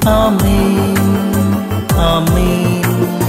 ആമേൻ ആമേൻ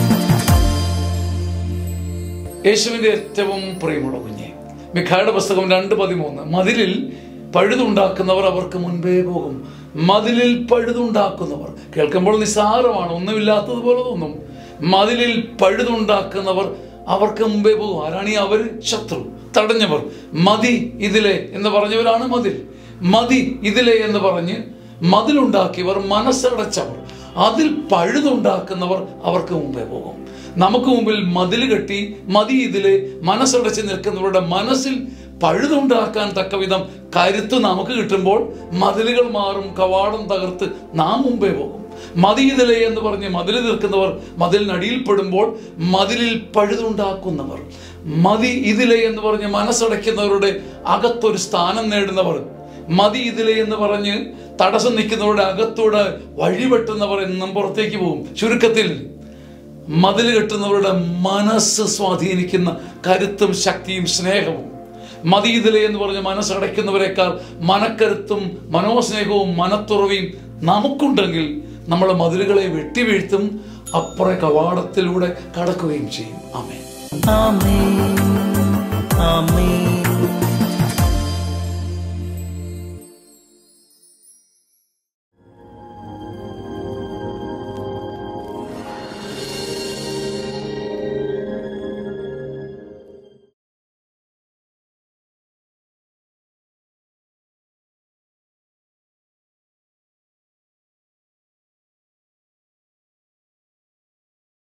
യേശുവിന്റെ ഏറ്റവും പ്രിയമുള്ള കുഞ്ഞെ മിഖായുടെ പുസ്തകം രണ്ട് പതിമൂന്ന് മതിലിൽ പഴുതുണ്ടാക്കുന്നവർ അവർക്ക് മുൻപേ പോകും മതിലിൽ പഴുതുണ്ടാക്കുന്നവർ കേൾക്കുമ്പോൾ നിസ്സാരമാണ് ഒന്നുമില്ലാത്തതുപോലെ തോന്നും മതിലിൽ പഴുതുണ്ടാക്കുന്നവർ അവർക്ക് മുമ്പേ പോകും ആരാണ് ഈ അവർ ശത്രു തടഞ്ഞവർ മതി ഇതിലെ എന്ന് പറഞ്ഞവരാണ് മതിൽ മതി ഇതിലെ എന്ന് പറഞ്ഞ് മതിലുണ്ടാക്കിയവർ മനസ്സടച്ചവർ അതിൽ പഴുതുണ്ടാക്കുന്നവർ അവർക്ക് മുമ്പേ പോകും നമുക്ക് മുമ്പിൽ മതിൽ കെട്ടി മതി ഇതിലെ മനസ്സടച്ച് നിൽക്കുന്നവരുടെ മനസ്സിൽ പഴുതുണ്ടാക്കാൻ തക്കവിധം കരുത്ത് നമുക്ക് കിട്ടുമ്പോൾ മതിലുകൾ മാറും കവാടം തകർത്ത് നാം മുമ്പേ പോകും മതി ഇതിലെ എന്ന് പറഞ്ഞ് മതിൽ തീർക്കുന്നവർ മതിലിനടിയിൽപ്പെടുമ്പോൾ മതിലിൽ പഴുതുണ്ടാക്കുന്നവർ മതി ഇതിലെ എന്ന് പറഞ്ഞ് മനസ്സടയ്ക്കുന്നവരുടെ അകത്തൊരു സ്ഥാനം നേടുന്നവർ മതി ഇതിലെ എന്ന് പറഞ്ഞ് തടസ്സം നിൽക്കുന്നവരുടെ അകത്തൂടെ വഴിവെട്ടുന്നവർ എന്നും പുറത്തേക്ക് പോകും ചുരുക്കത്തിൽ മതിൽ കെട്ടുന്നവരുടെ മനസ്സ് സ്വാധീനിക്കുന്ന കരുത്തും ശക്തിയും സ്നേഹവും മതീതിലെ എന്ന് പറഞ്ഞ് മനസ്സടയ്ക്കുന്നവരെക്കാൾ മനക്കരുത്തും മനോസ്നേഹവും മനത്തുറവിയും നമുക്കുണ്ടെങ്കിൽ നമ്മൾ മതിലുകളെ വെട്ടിവീഴ്ത്തും അപ്പുറ കവാടത്തിലൂടെ കടക്കുകയും ചെയ്യും ആമേൻ ആമേൻ ആമേൻ